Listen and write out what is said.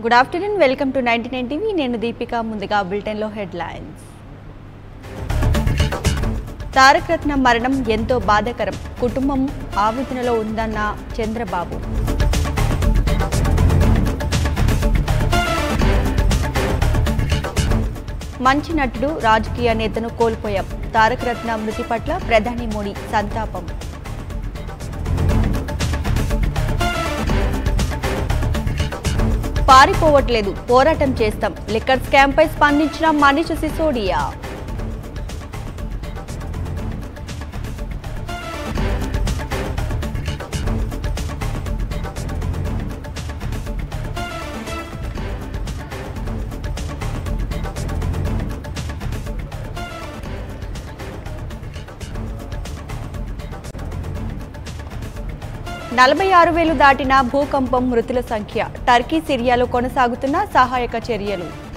good afternoon welcome to ninety nine TV నేను దీపిక ముందుగా బులెటిన్లో హెడ్లైన్స్ తారక రత్న మరణం ఎంతో బాధాకరం కుటుంబం ఆవేదనలో ఉందన్న చంద్రబాబు మంచి నటుడు రాజకీయ నేతను కోల్పోయాం తారక రత్న మృతి పట్ల ప్రధాని మోడీ సంతాపం పారిపోవట్లేదు పోరాటం చేస్తాం లిక్కర్ స్కామ్ పై స్పందించిన మనీష్ సిసోడియా నలభై ఆరు వేలు దాటిన భూకంపం మృతుల సంఖ్య టర్కీ సిరియాలో కొనసాగుతున్న సహాయక చర్యలు